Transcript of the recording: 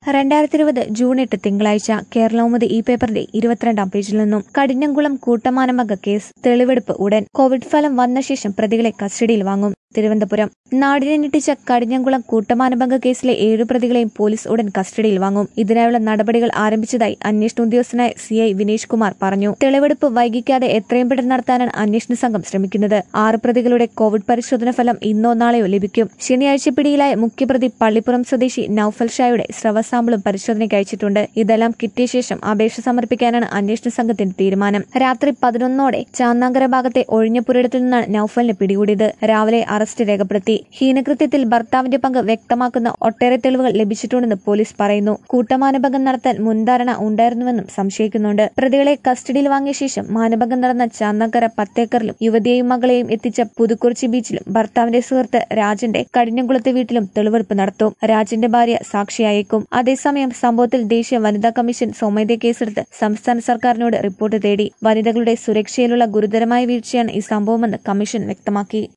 രണ്ടായിരത്തി ഇരുപത് ജൂൺ എട്ട് തിങ്കളാഴ്ച കേരളൗമുദി ഈ പേപ്പറിന്റെ ഇരുപത്തിരണ്ടാം പേജിൽ നിന്നും കടിഞ്ഞംകുളം കൂട്ടമാനമംഗ കേസ് തെളിവെടുപ്പ് ഉടൻ കോവിഡ് ഫലം വന്ന ശേഷം പ്രതികളെ കസ്റ്റഡിയിൽ വാങ്ങും തിരുവനന്തപുരം നാടിനെ ഞെട്ടിച്ച കടിഞ്ഞംകുളം കൂട്ടമാനഭംഗ കേസിലെ ഏഴു പ്രതികളെയും പോലീസ് ഉടൻ കസ്റ്റഡിയിൽ വാങ്ങും ഇതിനായുള്ള നടപടികൾ ആരംഭിച്ചതായി അന്വേഷണ ഉദ്യോഗസ്ഥനായ സി ഐ വിനേഷ് കുമാർ പറഞ്ഞു തെളിവെടുപ്പ് വൈകിക്കാതെ എത്രയും പെട്ടെന്ന് നടത്താനാണ് അന്വേഷണ സംഘം ശ്രമിക്കുന്നത് ആറ് പ്രതികളുടെ കോവിഡ് പരിശോധന ഫലം ഇന്നോ നാളെയോ ലഭിക്കും ശനിയാഴ്ച പിടിയിലായ മുഖ്യപ്രതി പള്ളിപ്പുറം സ്വദേശി നൌഫൽ ഷായുടെ സ്രവ സാമ്പിളും പരിശോധനയ്ക്ക് അയച്ചിട്ടുണ്ട് ഇതെല്ലാം കിട്ടിയ ശേഷം അപേക്ഷ സമർപ്പിക്കാനാണ് അന്വേഷണ സംഘത്തിന്റെ തീരുമാനം രാത്രി പതിനൊന്നോടെ ചാന്നാങ്കര ഭാഗത്തെ ഒഴിഞ്ഞപ്പുരയിടത്തു നിന്നാണ് നൌഫലിനെ പിടികൂടിയത് രാവിലെ അറസ്റ്റ് രേഖപ്പെടുത്തി ഹീനകൃത്യത്തിൽ ഭർത്താവിന്റെ പങ്ക് വ്യക്തമാക്കുന്ന ഒട്ടേറെ തെളിവുകൾ ലഭിച്ചിട്ടുണ്ടെന്ന് പോലീസ് പറയുന്നു കൂട്ടമാനഭംഗം നടത്താൻ മുൻധാരണ ഉണ്ടായിരുന്നുവെന്നും സംശയിക്കുന്നുണ്ട് പ്രതികളെ കസ്റ്റഡിയിൽ വാങ്ങിയ ശേഷം മാനഭംഗം നടന്ന ചാന്നക്കര പത്തേക്കറിലും യുവതിയെയും മകളെയും എത്തിച്ച പുതുക്കുറിച്ചി ബീച്ചിലും ഭർത്താവിന്റെ സുഹൃത്ത് രാജന്റെ കടിഞ്ഞംകുളത്തെ വീട്ടിലും തെളിവെടുപ്പ് നടത്തും രാജന്റെ ഭാര്യ സാക്ഷിയായേക്കും അതേസമയം സംഭവത്തിൽ ദേശീയ വനിതാ കമ്മീഷൻ സ്വമേധയ കേസെടുത്ത് സംസ്ഥാന സർക്കാരിനോട് റിപ്പോർട്ട് തേടി വനിതകളുടെ സുരക്ഷയിലുള്ള ഗുരുതരമായ വീഴ്ചയാണ് ഈ സംഭവമെന്ന് കമ്മീഷൻ വ്യക്തമാക്കി